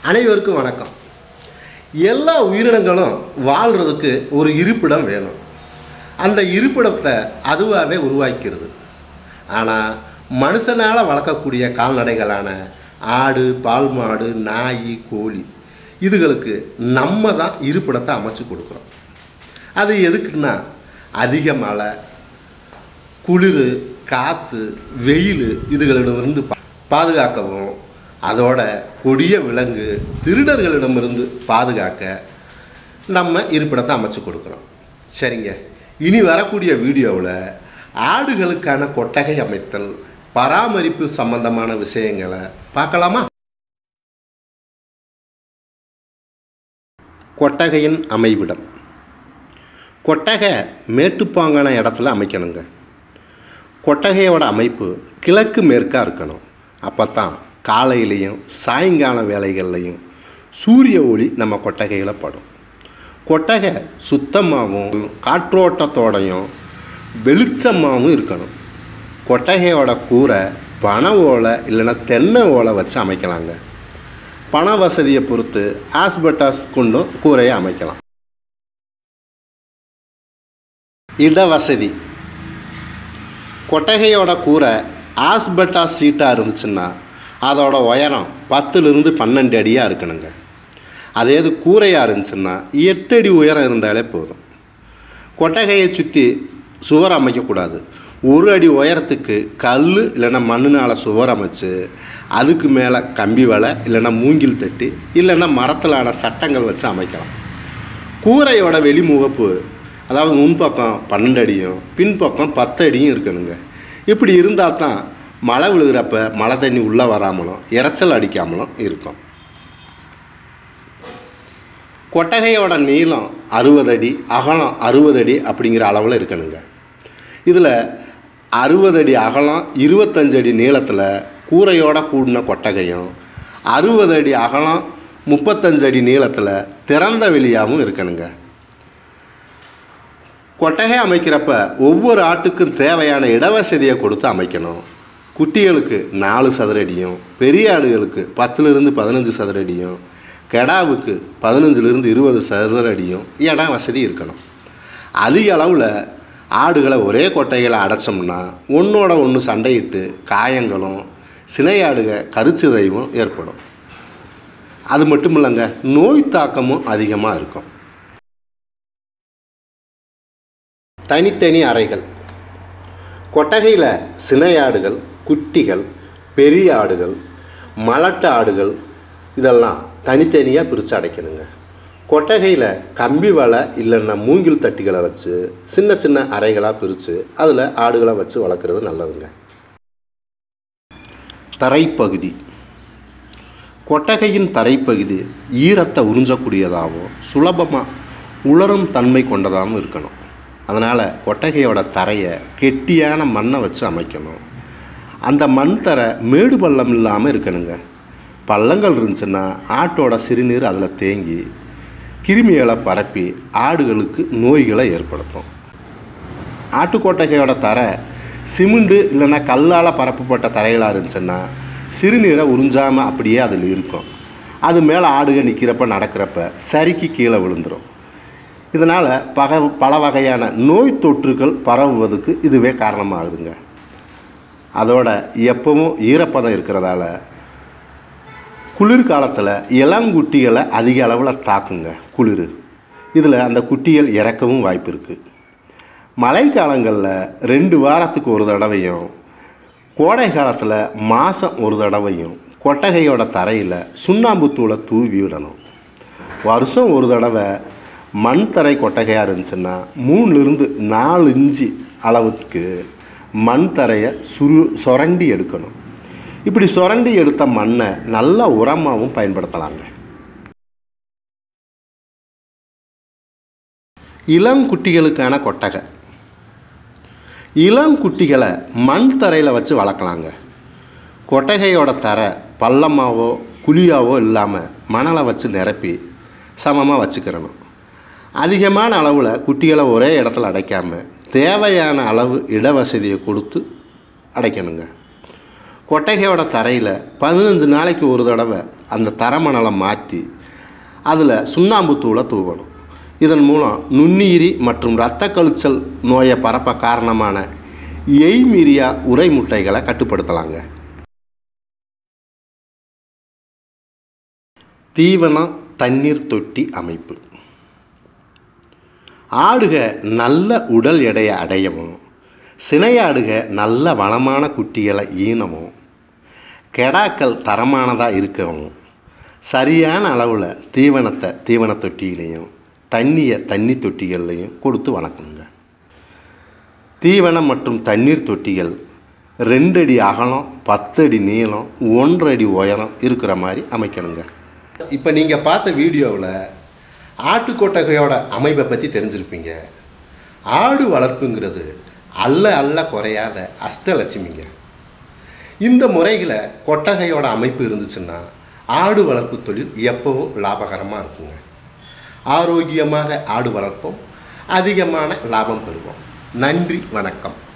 அனைவருக்கும் வணக்கம் எல்லா உயிரினங்களும் வாழ்கிறதுக்கு ஒரு இருப்பிடம் வேணும் அந்த இருப்பிடத்தை அதுவாகவே உருவாக்கிறது ஆனால் மனுஷனால் வளர்க்கக்கூடிய கால்நடைகளான ஆடு பால் மாடு நாய் கோழி இதுகளுக்கு நம்ம தான் இருப்பிடத்தை அமைச்சு கொடுக்குறோம் அது எதுக்குன்னா அதிக மழை குளிர் காற்று வெயில் இதுகளிடமிருந்து பா- பாதுகாக்கவும் அதோட கொடிய விலங்கு திருடர்களிடமிருந்து பாதுகாக்க நம்ம இருப்பிடத்தை அமைச்சு கொடுக்குறோம் சரிங்க இனி வரக்கூடிய வீடியோவில் ஆடுகளுக்கான கொட்டகை அமைத்தல் பராமரிப்பு சம்பந்தமான விஷயங்களை பார்க்கலாமா கொட்டகையின் அமைவிடம் கொட்டகை மேட்டுப்பாங்கான இடத்துல அமைக்கணுங்க கொட்டகையோட அமைப்பு கிழக்கு மேற்காக இருக்கணும் அப்போ தான் காலையிலையும் சாயங்கால வேலைகள்லையும் சூரிய ஒளி நம்ம கொட்டகையில் படும் கொட்டகை சுத்தமாகவும் காற்றோட்டத்தோடையும் வெளிச்சமாகவும் இருக்கணும் கொட்டகையோட கூரை பனை ஓலை இல்லைன்னா தென்னை ஓலை வச்சு அமைக்கலாங்க பண வசதியை பொறுத்து ஆஸ்பெட்டாஸ் கொண்டும் கூரையை அமைக்கலாம் இட வசதி கொட்டகையோட கூரை ஆஸ்பெட்டா சீட்டாக இருந்துச்சுன்னா அதோட உயரம் பத்துலேருந்து பன்னெண்டு அடியாக இருக்கணுங்க அதே இது கூரையாக இருந்துச்சுன்னா எட்டு அடி உயரம் இருந்தாலே போதும் கொட்டகையை சுற்றி சுவர் அமைக்கக்கூடாது ஒரு அடி உயரத்துக்கு கல் இல்லைன்னா மண்ணுனால் சுவர் அமைச்சு அதுக்கு மேலே கம்பி வலை இல்லைன்னா மூங்கில் தட்டி இல்லைன்னா மரத்திலான சட்டங்கள் வச்சு அமைக்கலாம் கூரையோட வெளிமுகப்பு அதாவது முன்பக்கம் பன்னெண்டு அடியும் பின்பக்கம் பத்து அடியும் இருக்கணுங்க இப்படி இருந்தால் தான் மழை விழுகிறப்ப மழை தண்ணி உள்ளே வராமலும் இரைச்சல் அடிக்காமலும் இருக்கும் கொட்டகையோட நீளம் அறுபது அடி அகலம் அறுபது அடி அப்படிங்கிற அளவில் இருக்கணுங்க இதில் அறுபது அடி அகலம் இருபத்தஞ்சு அடி நீளத்தில் கூரையோட கூடின கொட்டகையும் அறுபது அடி அகலம் முப்பத்தஞ்சு அடி நீளத்தில் திறந்த வெளியாகவும் இருக்கணுங்க கொட்டகை அமைக்கிறப்ப ஒவ்வொரு ஆட்டுக்கும் தேவையான இடவசதியை கொடுத்து அமைக்கணும் குட்டிகளுக்கு நாலு சதுரடியும் பெரிய ஆடுகளுக்கு பத்துலேருந்து பதினஞ்சு சதுரடியும் கெடாவுக்கு பதினஞ்சுலேருந்து இருபது சதுரடியும் இடம் வசதி இருக்கணும் அதிக அளவில் ஆடுகளை ஒரே கொட்டைகளை அடைச்சோம்னா ஒன்றோட ஒன்று சண்டையிட்டு காயங்களும் சினையாடுக கருச்சிதைவும் ஏற்படும் அது மட்டும் இல்லைங்க நோய் தாக்கமும் அதிகமாக இருக்கும் தனித்தனி அறைகள் கொட்டகையில் சினையாடுகள் குட்டிகள் பெரிய ஆடுகள் மலட்டு ஆடுகள் இதெல்லாம் தனித்தனியாக பிரித்து அடைக்கணுங்க கொட்டகையில் கம்பி வலை இல்லைன்னா மூங்கில் தட்டிகளை வச்சு சின்ன சின்ன அறைகளாக பிரித்து அதில் ஆடுகளை வச்சு வளர்க்குறது நல்லதுங்க தரைப்பகுதி கொட்டகையின் தரைப்பகுதி ஈரத்தை உறிஞ்சக்கூடியதாகவும் சுலபமாக உலரும் தன்மை கொண்டதாகவும் இருக்கணும் அதனால் கொட்டகையோட தரையை கெட்டியான மண்ணை வச்சு அமைக்கணும் அந்த மண் தரை மேடு பள்ளம் இல்லாமல் இருக்கணுங்க பள்ளங்கள் இருந்துச்சுன்னா ஆட்டோட சிறுநீர் அதில் தேங்கி கிருமிகளை பரப்பி ஆடுகளுக்கு நோய்களை ஏற்படுத்தும் ஆட்டுக்கொட்டகையோட தரை சிமெண்டு இல்லைன்னா கல்லால் பரப்பப்பட்ட தரைகளாக இருந்துச்சுன்னா சிறுநீரை உறிஞ்சாமல் அப்படியே அதில் இருக்கும் அது மேலே ஆடுக நிற்கிறப்ப நடக்கிறப்ப சரிக்கு கீழே விழுந்துடும் இதனால் பக பல வகையான நோய் தொற்றுகள் பரவுவதுக்கு இதுவே காரணமாகுதுங்க அதோட எப்பவும் ஈரப்பதம் இருக்கிறதால குளிர்காலத்தில் இளங்குட்டிகளை அதிக அளவில் தாக்குங்க குளிர் இதில் அந்த குட்டிகள் இறக்கவும் வாய்ப்பு இருக்குது மழைக்காலங்களில் ரெண்டு வாரத்துக்கு ஒரு தடவையும் கோடை காலத்தில் மாதம் ஒரு தடவையும் கொட்டகையோட தரையில் சுண்ணாம்புத்தூளை தூவி விடணும் வருஷம் ஒரு தடவை மண் தரை கொட்டகையாக இருந்துச்சுன்னா மூணுலேருந்து நாலு இன்ச்சு அளவுக்கு மண் தரையை சுரு சுரண்டி எடுக்கணும் இப்படி சுரண்டி எடுத்த மண்ணை நல்ல உரமாகவும் பயன்படுத்தலாங்க இளங்குட்டிகளுக்கான கொட்டகை இளங்குட்டிகளை மண் தரையில் வச்சு வளர்க்கலாங்க கொட்டகையோட தரை பள்ளமாவோ குழியாவோ இல்லாமல் மணலை வச்சு நிரப்பி சமமாக வச்சுக்கிறணும் அதிகமான அளவில் குட்டிகளை ஒரே இடத்துல அடைக்காமல் தேவையான அளவு இடவசதியை கொடுத்து அடைக்கணுங்க கொட்டகையோட தரையில் பதினஞ்சு நாளைக்கு ஒரு தடவை அந்த தரமணலை மாற்றி அதில் சுண்ணாம்பு தூளை தூவணும் இதன் மூலம் நுண்ணுயிரி மற்றும் இரத்த கழிச்சல் நோயை பரப்ப காரணமான எய்மீரியா உரை முட்டைகளை கட்டுப்படுத்தலாங்க தீவனம் தண்ணீர் தொட்டி அமைப்பு ஆடுக நல்ல உடல் எடையை அடையவும் சினையாடுக நல்ல வளமான குட்டிகளை ஈனவும் கெடாக்கள் தரமானதாக இருக்கவும் சரியான அளவில் தீவனத்தை தீவன தொட்டியிலையும் தண்ணியை தண்ணி தொட்டிகள்லையும் கொடுத்து வளர்க்கணுங்க தீவனம் மற்றும் தண்ணீர் தொட்டிகள் ரெண்டு அடி அகலம் பத்து அடி நீளம் ஒன்றரை அடி உயரம் இருக்கிற மாதிரி அமைக்கணுங்க இப்போ நீங்கள் பார்த்த வீடியோவில் ஆட்டுக்கொட்டகையோட அமைப்பை பற்றி தெரிஞ்சிருப்பீங்க ஆடு வளர்ப்புங்கிறது அல்ல அல்ல குறையாத அஷ்டலட்சுமிங்க இந்த முறைகளை கொட்டகையோட அமைப்பு இருந்துச்சுன்னா ஆடு வளர்ப்பு தொழில் எப்பவும் லாபகரமாக இருக்குங்க ஆரோக்கியமாக ஆடு வளர்ப்போம் அதிகமான லாபம் பெறுவோம் நன்றி வணக்கம்